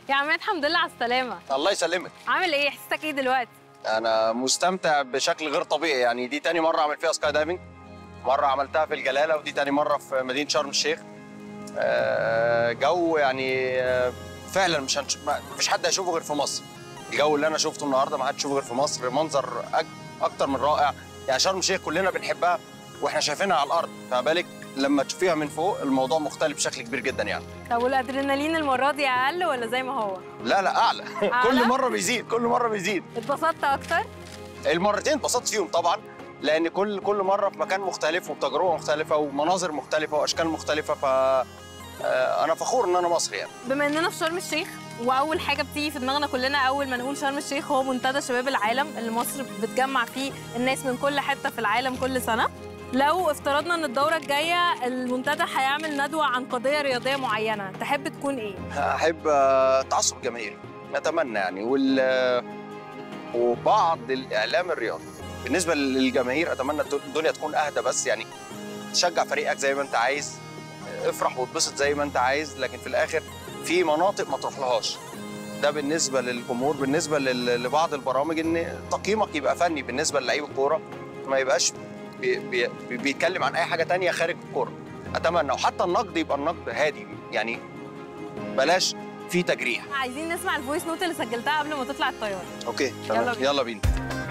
يا عماد الحمد لله على السلامة الله يسلمك عامل ايه احساسك ايه دلوقتي انا مستمتع بشكل غير طبيعي يعني دي تاني مره اعمل فيها سكاي دايفنج مره عملتها في الجلاله ودي تاني مره في مدينه شرم الشيخ آه، جو يعني آه، فعلا مش هنش... ما فيش حد هيشوفه غير في مصر الجو اللي انا شفته النهارده ما حدش يشوفه غير في مصر منظر أك... اكتر من رائع يعني شرم الشيخ كلنا بنحبها واحنا شايفينها على الارض فما بالك لما تشوفيها من فوق الموضوع مختلف بشكل كبير جدا يعني طب والادرينالين المرة دي اقل ولا زي ما هو لا لا اعلى أعلى؟ كل مره بيزيد كل مره بيزيد اتبسطت اكتر المرتين اتبسطت فيهم طبعا لان كل كل مره في مكان مختلف وبتجربه مختلفه ومناظر مختلفه واشكال مختلفه ف آه، انا فخور ان انا مصري يعني بما اننا في شرم الشيخ واول حاجه بتيجي في دماغنا كلنا اول ما نقول شرم الشيخ هو منتدى شباب العالم اللي مصر بتجمع فيه الناس من كل حته في العالم كل سنه لو افترضنا ان الدوره الجايه المنتدى هيعمل ندوه عن قضيه رياضيه معينه تحب تكون ايه احب آه، تعصب جماهيري نتمنى يعني وال آه، وبعض الاعلام الرياضي بالنسبه للجماهير اتمنى الدنيا تكون اهدى بس يعني تشجع فريقك زي ما انت عايز افرح واتبسط زي ما انت عايز لكن في الاخر في مناطق ما تروحلهاش ده بالنسبه للجمهور بالنسبه لل- لبعض البرامج ان تقييمك يبقى فني بالنسبه للعيب الكوره ما يبقاش بي بي بي- بيتكلم عن اي حاجه تانية خارج الكوره اتمنى وحتى النقد يبقى النقد هادي يعني بلاش في تجريح عايزين نسمع الفويس نوت اللي سجلتها قبل ما تطلع الطياره اوكي يلا تمام بينا. يلا بينا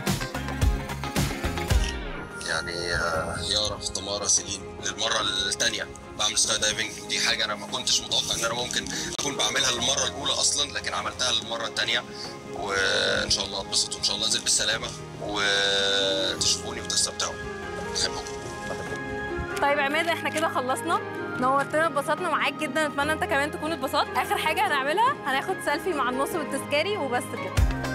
يعني آه، يارا تمارا سيلين للمره الثانيه بعمل سكاي دايفنج ودي حاجه انا ما كنتش متوقع ان انا ممكن اكون بعملها للمره الاولى اصلا لكن عملتها للمره الثانيه وان شاء الله اتبسط وان شاء الله انزل بالسلامه وتشوفوني وتستمتعوا بحبكم طيب عماد احنا كده خلصنا نورتنا اتبسطنا معاك جدا اتمنى انت كمان تكون اتبسطت اخر حاجه هنعملها هناخد سيلفي مع النص والتذكاري وبس كده